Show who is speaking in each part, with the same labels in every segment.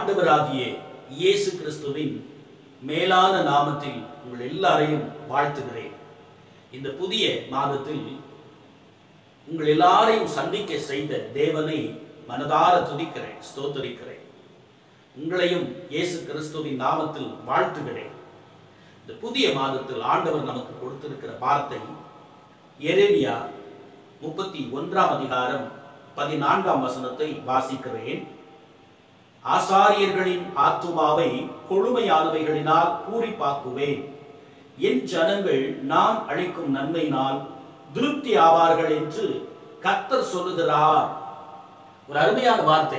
Speaker 1: ஆண்டவராகிய இயேசு கிறிஸ்துவின் மேலான நாமத்தில் உங்கள் எல்லாரையும் வாழ்த்துகிறேன் இந்த புதிய மாதத்தில் உங்கள் எல்லாரையும் சந்திக்க செய்த தேவனை மனதார துதிக்கிறேன் ஸ்தோத்தரிக்கிறேன் உங்களையும் இயேசு கிறிஸ்துவின் நாமத்தில் வாழ்த்துகிறேன் இந்த புதிய மாதத்தில் ஆண்டவர் நமக்கு கொடுத்திருக்கிற வார்த்தை எரேமியா முப்பத்தி ஒன்றாம் அதிகாரம் பதினான்காம் வசனத்தை வாசிக்கிறேன் ஆசாரியர்களின் ஆத்துமாவை கொழுமையானவைகளினால் பூரிப்பாக்குவேன் என் ஜனங்கள் நான் அளிக்கும் நன்மையினால் திருப்தி ஆவார்கள் என்று கர்த்தர் சொல்லுகிறார் ஒரு அருமையான வார்த்தை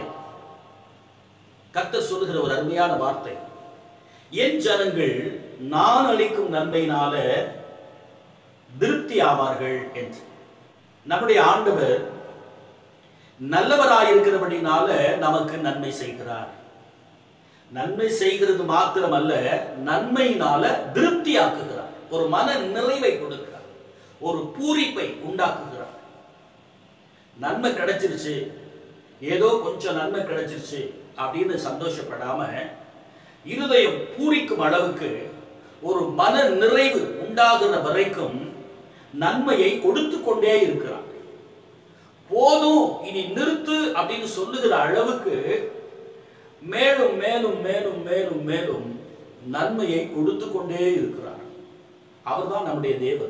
Speaker 1: கர்த்தர் சொல்லுகிற ஒரு அருமையான வார்த்தை என் ஜனங்கள் நான் அளிக்கும் நன்மையினால திருப்தி ஆவார்கள் என்று நம்முடைய ஆண்டவர் நல்லவராயிருக்கிறபடினால நமக்கு நன்மை செய்கிறார் நன்மை செய்கிறது மாத்திரமல்ல நன்மையினால திருப்தி ஆக்குகிறார் ஒரு மன நிறைவை கொடுக்கிறார் ஒரு பூரிப்பை உண்டாக்குகிறார் நன்மை கிடைச்சிருச்சு ஏதோ கொஞ்சம் நன்மை கிடைச்சிருச்சு அப்படின்னு சந்தோஷப்படாம இருதயம் பூரிக்கும் அளவுக்கு ஒரு மன நிறைவு உண்டாகிற வரைக்கும் நன்மையை கொடுத்து கொண்டே இருக்கிறார் போதும் இனி நிறுத்து அப்படின்னு சொல்லுகிற அளவுக்கு மேலும் மேலும் மேலும் மேலும் மேலும் நன்மையை கொடுத்து கொண்டே இருக்கிறார் அவர்தான் நம்முடைய தேவன்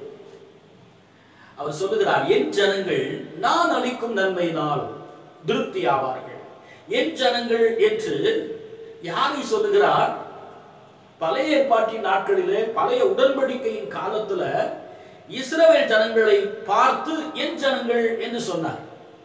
Speaker 1: அவர் சொல்லுகிறார் என் ஜனங்கள் நான் அளிக்கும் நன்மையினால் திருப்தி ஆவார்கள் என் ஜனங்கள் என்று யாரை சொல்லுகிறார் பழைய ஏற்பாட்டின் நாட்களிலே பழைய உடன்படிக்கையின் காலத்துல இஸ்ரவேல் ஜனங்களை பார்த்து என் ஜனங்கள் என்று சொன்னார்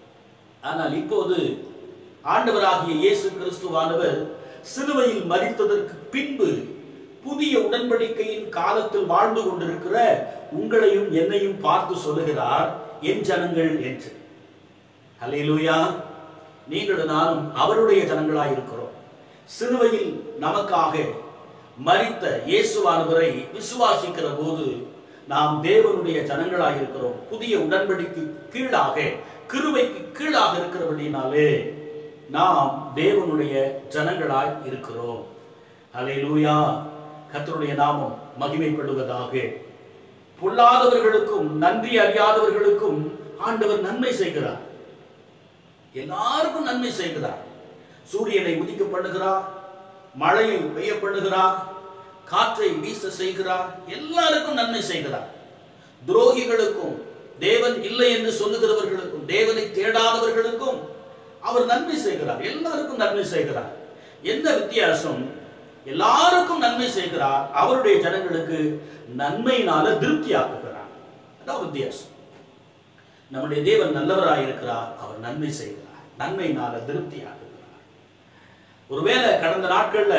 Speaker 1: ஆனால் இப்போது ஆண்டவராகிய இயேசு கிறிஸ்துவானவர் சிலுவையில் மறித்ததற்கு பின்பு புதிய உடன்படிக்கையின் காலத்தில் வாழ்ந்து கொண்டிருக்கிற உங்களையும் என்னையும் பார்த்து சொல்லுகிறார் என் ஜனங்கள் என்று ஹalleluya நீங்களும் நானும் அவருடைய ஜனங்களாய் இருக்கிறோம் சிலுவையில் நமக்காக மரித்த இயேசுவானவரை விசுவாசிக்கிற போது நாம் தேவனுடைய ஜனங்களாய் இருக்கிறோம் புதிய உடன்படிக்கு கீழாக கிருபைக்கு கீழாக இருக்கிறபடினாலே நாம் தேவனுடைய ஜனங்களாய் இருக்கிறோம் ஹalleluya கர்த்தருடைய நாமம் மகிமைப்படுவதாக பொல்லாதவர்களுக்கும் நன்றி அறியாதவர்களுக்கும் ஆண்டவர் நன்மை செய்கிறார் எல்லாருக்கும் நன்மை செய்கிறார் சூரியனை உதிக்க பண்ணுகிறார் மழையை பெய்ய பண்ணுகிறார் காற்றை வீச செய்கிறார் எல்லாருக்கும் நன்மை செய்கிறார் துரோகிகளுக்கும் தேவன் இல்லை என்று சொல்லுகிறவர்களுக்கும் தேவனை தேடாதவர்களுக்கும் அவர் நன்மை செய்கிறார் எல்லாருக்கும் நன்மை செய்கிறார் எந்த வித்தியாசம் எல்லாருக்கும் நன்மை செய்கிறார் அவருடைய ஜனங்களுக்கு நன்மையினால திருப்தி ஆக்குகிறார் அதான் வித்தியாசம் நம்முடைய தேவன் நல்லவராய் இருக்கிறார் அவர் நன்மை செய்கிறார் நன்மையினால திருப்தி ஆக்குகிறார் ஒருவேளை கடந்த நாட்கள்ல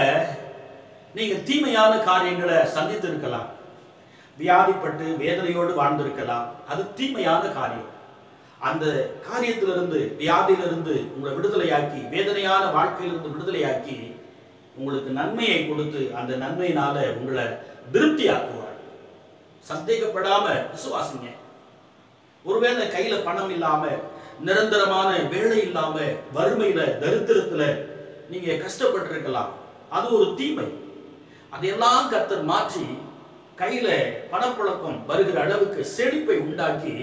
Speaker 1: நீங்க தீமையான காரியங்களை சந்தித்து இருக்கலாம் வியாதிப்பட்டு வேதனையோடு வாழ்ந்திருக்கலாம் அது தீமையான காரியம் அந்த காரியத்திலிருந்து வியாதியிலிருந்து உங்களை விடுதலையாக்கி வேதனையான வாழ்க்கையிலிருந்து விடுதலையாக்கி உங்களுக்கு நன்மையை கொடுத்து அந்த நன்மையினால உங்களை திருப்தி ஆக்குவார் சந்தேகப்படாம விசுவாசிங்க ஒருவேளை கையில பணம் இல்லாம நிரந்தரமான வேலை இல்லாம வறுமையில தரித்திரத்துல நீங்க கஷ்டப்பட்டு இருக்கலாம் அது ஒரு தீமை அதையெல்லாம் கத்தர் மாற்றி கையில பணப்புழக்கம் வருகிற அளவுக்கு செழிப்பை உண்டாக்கி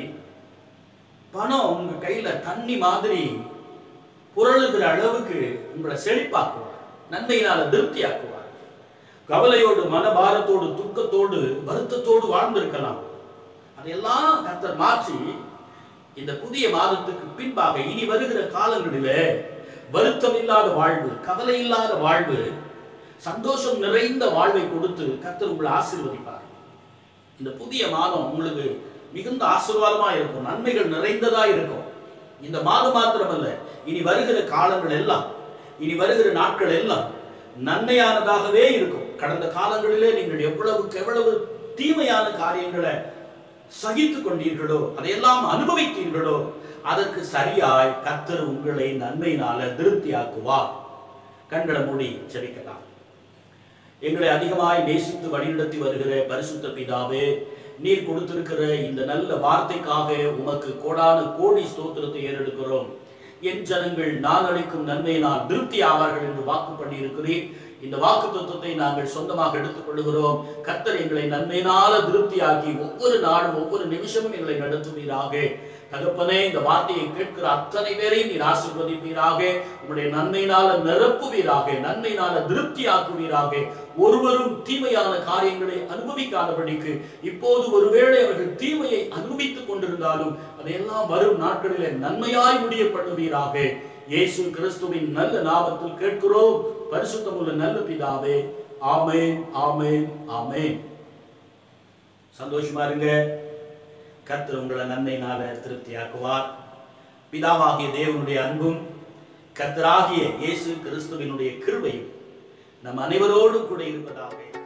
Speaker 1: பணம் உங்க கையில தண்ணி மாதிரி புரளுகிற அளவுக்கு உங்களை செழிப்பாக்குவார் நன்மையினால திருப்தி ஆக்குவார் கவலையோடு மனபாரத்தோடு துக்கத்தோடு வருத்தத்தோடு வாழ்ந்திருக்கலாம் அதையெல்லாம் கத்தர் மாற்றி இந்த புதிய மாதத்துக்கு பின்பாக இனி வருகிற காலங்களிலே வருத்தம் இல்லாத வாழ்வு கவலை இல்லாத வாழ்வு சந்தோஷம் நிறைந்த வாழ்வை கொடுத்து கத்தர் உங்களை ஆசீர்வதிப்பார் இந்த புதிய மாதம் உங்களுக்கு மிகுந்த ஆசீர்வாதமா இருக்கும் நன்மைகள் நிறைந்ததா இருக்கும் இந்த மாதம் மாத்திரமல்ல இனி வருகிற காலங்கள் எல்லாம் இனி வருகிற நாட்கள் எல்லாம் நன்மையானதாகவே இருக்கும் கடந்த காலங்களிலே நீங்கள் எவ்வளவுக்கு எவ்வளவு தீமையான காரியங்களை சகித்துக் கொண்டீர்களோ அதையெல்லாம் அனுபவித்தீர்களோ அதற்கு சரியாய் கத்தர் உங்களை நன்மையினால திருப்தியாக்குவார் கண்களை மூடி ஜெபிக்கலாம் எங்களை அதிகமாய் நேசித்து வழிநடத்தி வருகிற பரிசுத்த பிதாவே நீர் கொடுத்திருக்கிற இந்த நல்ல வார்த்தைக்காக உமக்கு கோடான கோடி ஸ்தோத்திரத்தை ஏறெடுக்கிறோம் என் ஜனங்கள் நான் அளிக்கும் நன்மையினால் திருப்தி ஆவார்கள் என்று வாக்கு பண்ணியிருக்கிறேன் இந்த வாக்கு தத்துவத்தை நாங்கள் சொந்தமாக எடுத்துக் கொள்கிறோம் கர்த்தர் எங்களை நன்மையினால திருப்தியாக்கி ஒவ்வொரு நாளும் ஒவ்வொரு நிமிஷமும் எங்களை நடத்துவீராக தகப்பனே இந்த வார்த்தையை கேட்கிற அத்தனை பேரையும் நீர் ஆசீர்வதிப்பீராக உங்களுடைய நன்மையினால நிரப்புவீராக நன்மையினால திருப்தியாக்குவீராக ஒருவரும் தீமையான காரியங்களை அனுபவிக்காதபடிக்கு இப்போது ஒருவேளை அவர்கள் தீமையை அனுபவித்துக் கொண்டிருந்தாலும் அதையெல்லாம் வரும் நாட்களிலே நன்மையாய் முடிய பண்ணுவீராக இயேசு கிறிஸ்துவின் நல்ல நாமத்தில் கேட்கிறோம் பரிசுத்தமுள்ள நல்ல பிதாவே ஆமென் ஆமென் ஆமென் சந்தோஷமா இருங்க கர்த்தர் உங்களை நன்மையினால திருப்தியாக்குவார் பிதாவாகிய தேவனுடைய அன்பும் கர்த்தராகிய இயேசு கிறிஸ்துவினுடைய கிருபையும் நம் அனைவரோடும் கூட இருப்பதாக